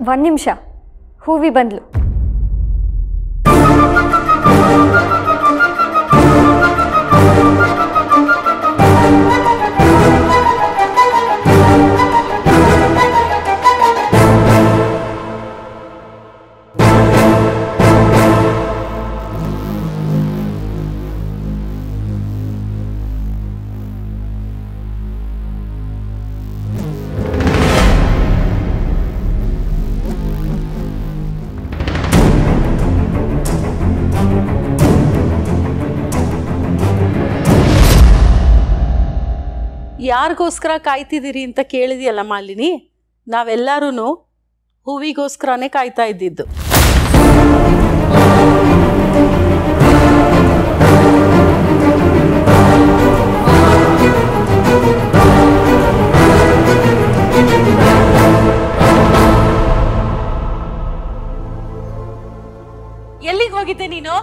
ಒಂದು ನಿಮಿಷ ಹೂವಿ ಬಂದ್ಲು ಯಾರಿಗೋಸ್ಕರ ಕಾಯ್ತಿದ್ದೀರಿ ಅಂತ ಕೇಳಿದೆಯಲ್ಲ ಮಾಲಿನಿ ನಾವೆಲ್ಲರೂ ಹೂವಿಗೋಸ್ಕರನೇ ಕಾಯ್ತಾ ಇದ್ದಿದ್ದು ಎಲ್ಲಿಗೆ ಹೋಗಿದ್ದೆ ನೀನು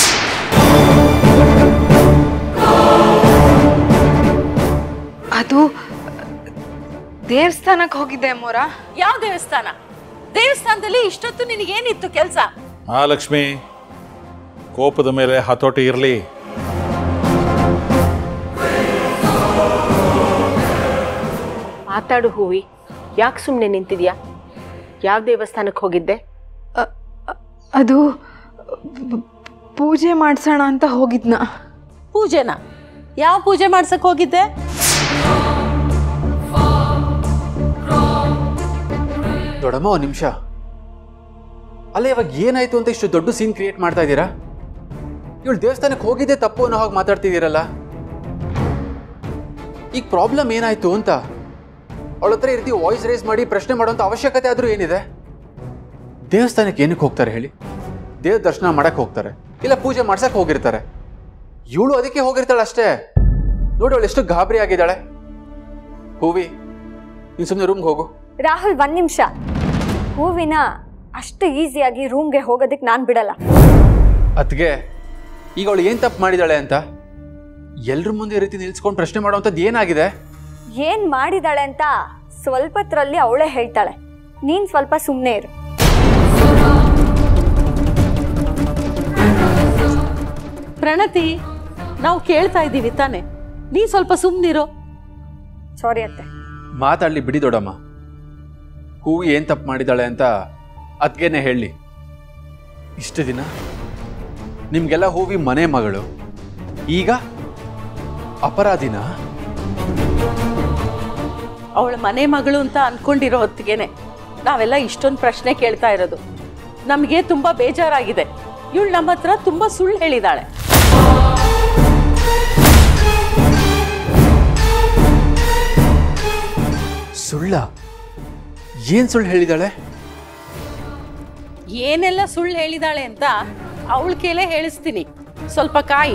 ಅದು ದೇವಸ್ಥಾನಕ್ಕೆ ಹೋಗಿದ್ದೆ ಮೋರ ಯಾವ ದೇವಸ್ಥಾನ ದೇವಸ್ಥಾನದಲ್ಲಿ ಇಷ್ಟೊತ್ತು ನಿನಗೇನಿತ್ತು ಕೆಲಸ ಆ ಲಕ್ಷ್ಮಿ ಕೋಪದ ಮೇಲೆ ಹತೋಟಿ ಇರಲಿ ಮಾತಾಡು ಹೂವಿ ಯಾಕೆ ಸುಮ್ಮನೆ ನಿಂತಿದ್ಯಾ ಯಾವ ದೇವಸ್ಥಾನಕ್ಕೆ ಹೋಗಿದ್ದೆ ಅದು ಪ್- ಪೂಜೆ ಮಾಡ್ಸೋಣ ಅಂತ ಹೋಗಿದ್ನ ಪೂಜೆನ ಯಾವ ಪೂಜೆ ಮಾಡ್ಸಕ್ ಹೋಗಿದ್ದೆ ದೊಡ್ಡಮ್ಮ ಒಂದು ನಿಮಿಷ ಅಲ್ಲ ಇವಾಗ ಏನಾಯ್ತು ಅಂತ ಇಷ್ಟು ದೊಡ್ಡ ಸೀನ್ ಕ್ರಿಯೇಟ್ ಮಾಡ್ತಾ ಇದ್ದೀರಾ ಇವಳು ದೇವಸ್ಥಾನಕ್ಕೆ ಹೋಗಿದ್ದೆ ತಪ್ಪು ಅನ್ನೋ ಹಾಗೆ ಮಾತಾಡ್ತಿದ್ದೀರಲ್ಲ ಈಗ ಪ್ರಾಬ್ಲಮ್ ಏನಾಯ್ತು ಅಂತ ಅವಳ ಹತ್ರ ಈ ರೀತಿ ವಾಯ್ಸ್ ರೇಸ್ ಮಾಡಿ ಪ್ರಶ್ನೆ ಮಾಡೋಂಥ ಅವಶ್ಯಕತೆ ಆದರೂ ಏನಿದೆ ದೇವಸ್ಥಾನಕ್ಕೆ ಏನಕ್ಕೆ ಹೋಗ್ತಾರೆ ಹೇಳಿ ದೇವ್ರ ದರ್ಶನ ಮಾಡಕ್ಕೆ ಹೋಗ್ತಾರೆ ಇಲ್ಲ ಪೂಜೆ ಮಾಡ್ಸಕ್ಕೆ ಹೋಗಿರ್ತಾರೆ ಇವಳು ಅದಕ್ಕೆ ಹೋಗಿರ್ತಾಳೆ ಅಷ್ಟೇ ನೋಡಿ ಅವಳು ಎಷ್ಟು ಗಾಬರಿ ಆಗಿದ್ದಾಳೆ ಹೂವಿ ನೀನು ಸುಮ್ಮನೆ ರೂಮ್ಗೆ ಹೋಗು ರಾಹುಲ್ ಒಂದು ನಿಮಿಷ ಹೂವಿನ ಅಷ್ಟು ಈಸಿಯಾಗಿ ರೂಮ್ಗೆ ಹೋಗೋದಕ್ಕೆ ನಾನು ಬಿಡಲ್ಲ ಅದ್ಗೆ ಈಗ ಅವಳು ಏನು ತಪ್ಪು ಮಾಡಿದಾಳೆ ಅಂತ ಎಲ್ರ ಮುಂದೆ ಈ ರೀತಿ ನಿಲ್ಸ್ಕೊಂಡು ಪ್ರಶ್ನೆ ಮಾಡುವಂಥದ್ದು ಏನಾಗಿದೆ ಏನು ಮಾಡಿದಾಳೆ ಅಂತ ಸ್ವಲ್ಪತ್ರಲ್ಲಿ ಅವಳೇ ಹೇಳ್ತಾಳೆ ನೀನು ಸ್ವಲ್ಪ ಸುಮ್ಮನೆ ಇರು ಪ್ರಣತಿ ನಾವು ಕೇಳ್ತಾ ಇದ್ದೀವಿ ತಾನೆ ನೀ ಸ್ವಲ್ಪ ಸುಮ್ಮನಿರು ಸಾರಿ ಅತ್ತೆ ಮಾತಾಡ್ಲಿ ಬಿಡಿ ದೊಡ್ಡಮ್ಮ ಹೂವು ಏನು ತಪ್ಪು ಮಾಡಿದಾಳೆ ಅಂತ ಅದ್ಗೇನೆ ಹೇಳಿ ಇಷ್ಟು ದಿನ ನಿಮಗೆಲ್ಲ ಹೂವಿ ಮನೆ ಮಗಳು ಈಗ ಅಪರಾಧಿನ ಅವಳ ಮನೆ ಮಗಳು ಅಂತ ಅನ್ಕೊಂಡಿರೋ ಹೊತ್ತಿಗೆನೆ ನಾವೆಲ್ಲ ಇಷ್ಟೊಂದು ಪ್ರಶ್ನೆ ಕೇಳ್ತಾ ಇರೋದು ನಮಗೆ ತುಂಬಾ ಬೇಜಾರಾಗಿದೆ ಇವಳು ನಮ್ಮ ಹತ್ರ ತುಂಬಾ ಸುಳ್ಳು ಹೇಳಿದಾಳೆ ಸುಳ್ಳ ಏನು ಸುಳ್ಳು ಹೇಳಿದಾಳೆ ಏನೆಲ್ಲ ಸುಳ್ಳು ಹೇಳಿದಾಳೆ ಅಂತ ಅವಳ ಕೇಳೇ ಹೇಳಿಸ್ತೀನಿ ಸ್ವಲ್ಪ ಕಾಯಿ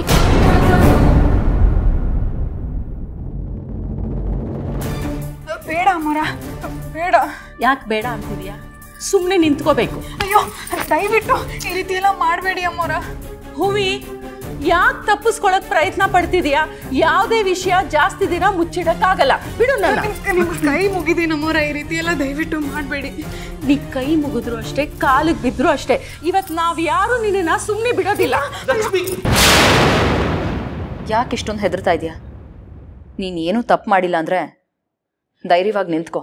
ಬೇಡ ಮೋರ ಬೇಡ ಯಾಕೆ ಬೇಡ ಅಂತಿದ್ಯಾ ಸುಮ್ಮನೆ ನಿಂತ್ಕೋಬೇಕು ಅಯ್ಯೋ ದಯವಿಟ್ಟು ಈ ರೀತಿ ಎಲ್ಲ ಮಾಡಬೇಡಿ ಅಮ್ಮೋರ ಹೂವಿ ಯಾಕೆ ತಪ್ಪಿಸ್ಕೊಳಕ್ ಪ್ರಯತ್ನ ಪಡ್ತಿದ್ಯಾ ಯಾವುದೇ ವಿಷಯ ಜಾಸ್ತಿ ದಿನ ಮುಚ್ಚಿಡಕ್ಕಾಗಲ್ಲ ಬಿಡು ನನ್ನ ನಿಮ್ ಕೈ ಮುಗಿದೀನಿ ಅಮ್ಮೋರ ಈ ರೀತಿ ಎಲ್ಲ ದಯವಿಟ್ಟು ಮಾಡಬೇಡಿ ನೀ ಕೈ ಮುಗಿದ್ರು ಅಷ್ಟೇ ಕಾಲಿಗೆ ಬಿದ್ರು ಅಷ್ಟೇ ಇವತ್ ನಾವ್ ಯಾರು ನಿನ್ನ ಸುಮ್ಮನೆ ಬಿಡೋದಿಲ್ಲ ಯಾಕೆ ಇಷ್ಟೊಂದು ಹೆದರ್ತಾ ಇದೆಯಾ ನೀನು ಏನೂ ತಪ್ಪು ಮಾಡಿಲ್ಲ ಅಂದರೆ ಧೈರ್ಯವಾಗಿ ನಿಂತ್ಕೋ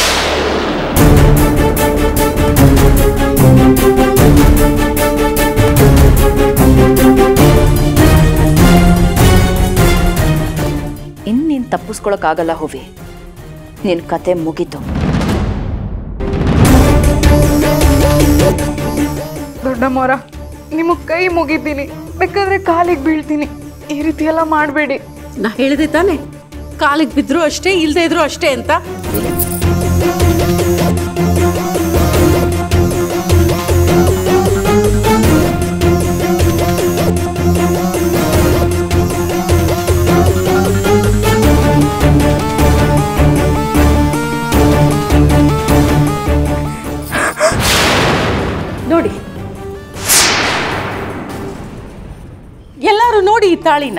ಇನ್ನು ನೀನು ತಪ್ಪಿಸ್ಕೊಳಕ್ಕಾಗಲ್ಲ ಹೂವಿ ನಿನ್ನ ಕತೆ ಮುಗೀತು ದೊಡ್ಡ ಮೋರ ನಿಮಗೆ ಕೈ ಮುಗಿತೀನಿ ಬೇಕಾದ್ರೆ ಕಾಲಿಗೆ ಬೀಳ್ತೀನಿ ಈ ರೀತಿ ಎಲ್ಲ ಮಾಡಬೇಡಿ ನಾ ಹೇಳಿದೆ ತಾನೆ ಕಾಲಿಗೆ ಬಿದ್ರು ಅಷ್ಟೇ ಇಲ್ದೇ ಇದ್ರು ಅಷ್ಟೇ ಅಂತ ನೋಡಿ ಎಲ್ಲರೂ ನೋಡಿ ಈ ತಾಳಿನ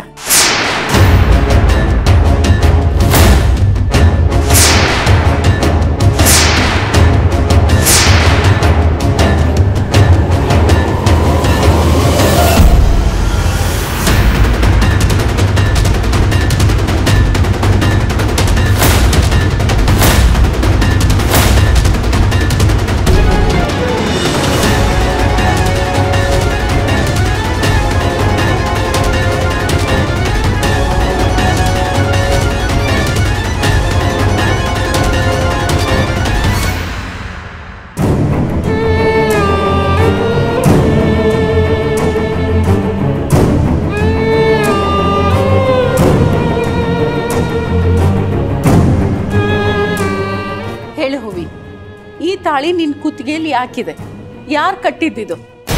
ಈ ತಾಳಿ ನಿನ್ ಕುತ್ತಿಗೆಯಲ್ಲಿ ಯಾಕಿದೆ ಯಾರು ಕಟ್ಟಿದ್ದಿದು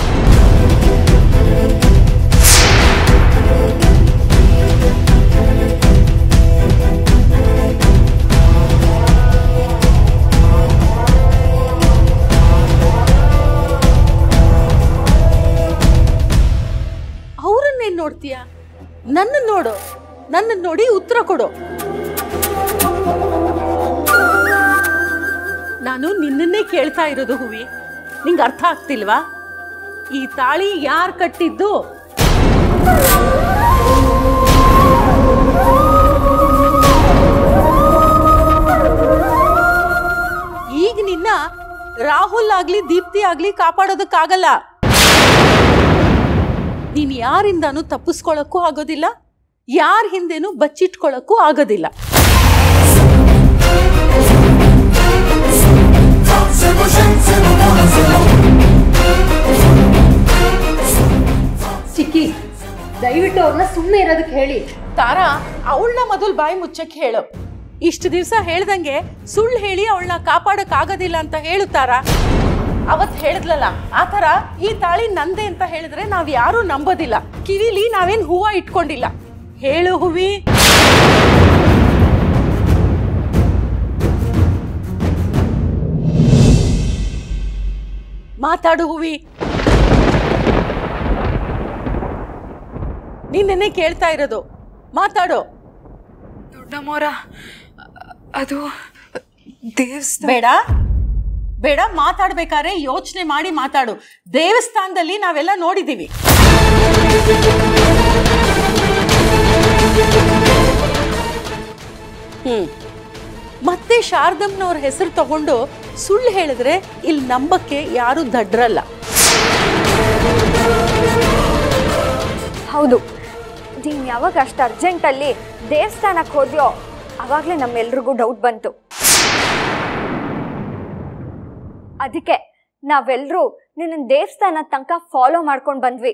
ಅವ್ರನ್ನೇನ್ ನೋಡ್ತೀಯ ನನ್ನ ನೋಡು ನನ್ನ ನೋಡಿ ಉತ್ತರ ಕೊಡು ನಾನು ನಿನ್ನನ್ನೇ ಕೇಳ್ತಾ ಇರೋದು ಹೂವಿ ನಿಂಗೆ ಅರ್ಥ ಆಗ್ತಿಲ್ವಾ ಈ ತಾಳಿ ಯಾರು ಕಟ್ಟಿದ್ದು ಈಗ ನಿನ್ನ ರಾಹುಲ್ ಆಗ್ಲಿ ದೀಪ್ತಿ ಆಗ್ಲಿ ಕಾಪಾಡೋದಕ್ಕಾಗಲ್ಲ ನೀನ್ ಯಾರಿಂದಾನು ತಪ್ಪಿಸ್ಕೊಳಕ್ಕೂ ಆಗೋದಿಲ್ಲ ಯಾರ ಹಿಂದೆನೂ ಬಚ್ಚಿಟ್ಕೊಳಕ್ಕೂ ಆಗೋದಿಲ್ಲ ಚಿಕ್ಕಿ ದಯವಿಟ್ಟು ಅವ್ರನ್ನ ಸುಮ್ಮನೆ ಇರೋದಕ್ಕೆ ಹೇಳಿ ತಾರಾ ಅವಳನ್ನ ಮೊದಲು ಬಾಯಿ ಮುಚ್ಚಕ್ಕೆ ಹೇಳು ಇಷ್ಟು ದಿವಸ ಹೇಳ್ದಂಗೆ ಸುಳ್ಳು ಹೇಳಿ ಅವಳನ್ನ ಕಾಪಾಡಕ್ ಆಗೋದಿಲ್ಲ ಅಂತ ಹೇಳುತ್ತಾರ ಅವತ್ ಹೇಳಿದ್ಲಲ್ಲ ಆ ಥರ ಈ ತಾಳಿ ನಂದೆ ಅಂತ ಹೇಳಿದ್ರೆ ನಾವ್ ಯಾರೂ ನಂಬೋದಿಲ್ಲ ಕಿವಿಲಿ ನಾವೇನ್ ಹೂವ ಇಟ್ಕೊಂಡಿಲ್ಲ ಹೇಳು ಹೂವಿ ಮಾತಾಡು ಹೂವಿ ನಿನ್ನೆ ಕೇಳ್ತಾ ಇರೋದು ಮಾತಾಡು ದೊಡ್ಡಮ್ಮೋರ ಅದು ದೇವಸ್ಥಾನ ಬೇಡ ಬೇಡ ಮಾತಾಡ್ಬೇಕಾದ್ರೆ ಯೋಚನೆ ಮಾಡಿ ಮಾತಾಡು ದೇವಸ್ಥಾನದಲ್ಲಿ ನಾವೆಲ್ಲ ನೋಡಿದೀವಿ ಹ್ಮ್ ಮತ್ತೆ ಶಾರದಮ್ಮನವ್ರ ಹೆಸರು ತಗೊಂಡು ಸುಳ್ಳು ಹೇಳಿದ್ರೆ ಇಲ್ಲಿ ನಂಬಕ್ಕೆ ಯಾರು ದಡ್ರಲ್ಲ ಹೌದು ನೀನು ಯಾವಾಗ ಅಷ್ಟು ಅರ್ಜೆಂಟಲ್ಲಿ ದೇವಸ್ಥಾನಕ್ಕೆ ಹೋದ್ಯೋ ಅವಾಗಲೇ ನಮ್ಮೆಲ್ರಿಗೂ ಡೌಟ್ ಬಂತು ಅದಕ್ಕೆ ನಾವೆಲ್ಲರೂ ನಿನ್ನ ದೇವಸ್ಥಾನ ತನಕ ಫಾಲೋ ಮಾಡ್ಕೊಂಡು ಬಂದ್ವಿ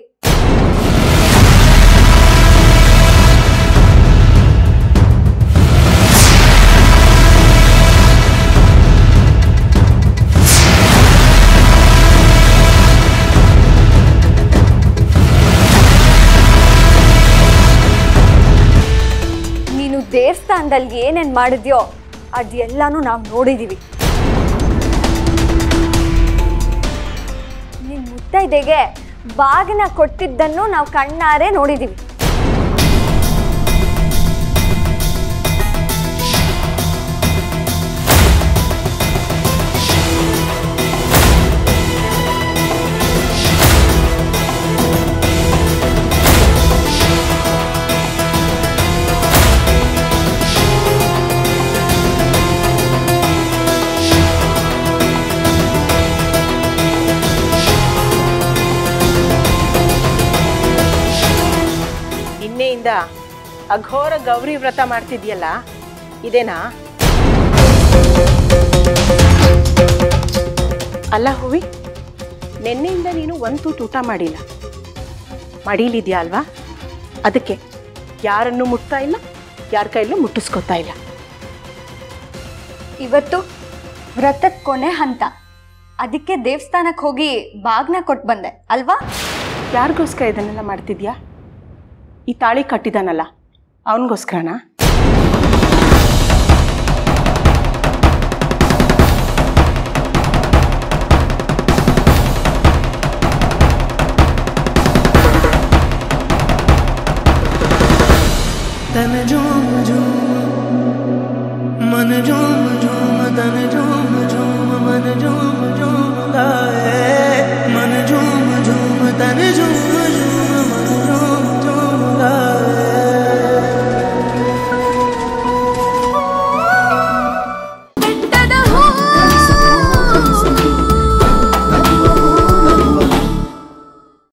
ನೀನು ದೇವಸ್ಥಾನದಲ್ಲಿ ಏನೇನು ಮಾಡಿದ್ಯೋ ಅದೆಲ್ಲನೂ ನಾವು ನೋಡಿದ್ದೀವಿ ನಿನ್ನ ಮುತ್ತೈದೆಗೆ ಬಾಗಿನ ಕೊಟ್ಟಿದ್ದನ್ನು ನಾವು ಕಣ್ಣಾರೆ ನೋಡಿದ್ದೀವಿ ನಿನ್ನೆಯಿಂದ ಅಘೋರ ಗೌರಿ ವ್ರತ ಮಾಡ್ತಿದ್ಯಲ್ಲ ಇದೇನಾ ಅಲ್ಲ ಹೂವಿ ನಿನ್ನೆಯಿಂದ ನೀನು ಒಂದು ತೂತು ಊಟ ಮಾಡಿಲ್ಲ ಮಡೀಲಿದ್ಯಾ ಅಲ್ವಾ ಅದಕ್ಕೆ ಯಾರನ್ನು ಮುಟ್ತಾ ಇಲ್ಲ ಯಾರ ಕೈಲೂ ಮುಟ್ಟಿಸ್ಕೊತಾ ಇಲ್ಲ ಇವತ್ತು ವ್ರತದ ಕೊನೆ ಹಂತ ಅದಕ್ಕೆ ದೇವಸ್ಥಾನಕ್ಕೆ ಹೋಗಿ ಬಾಗ್ನ ಕೊಟ್ಟು ಬಂದೆ ಅಲ್ವಾ ಯಾರಿಗೋಸ್ಕರ ಇದನ್ನೆಲ್ಲ ಮಾಡ್ತಿದ್ಯಾ ಈ ತಾಳಿ ಕಟ್ಟಿದಾನಲ್ಲ ಅವನಿಗೋಸ್ಕರನಾ तन झूम झूम मन झूम झूम तन झूम झूम मन झूम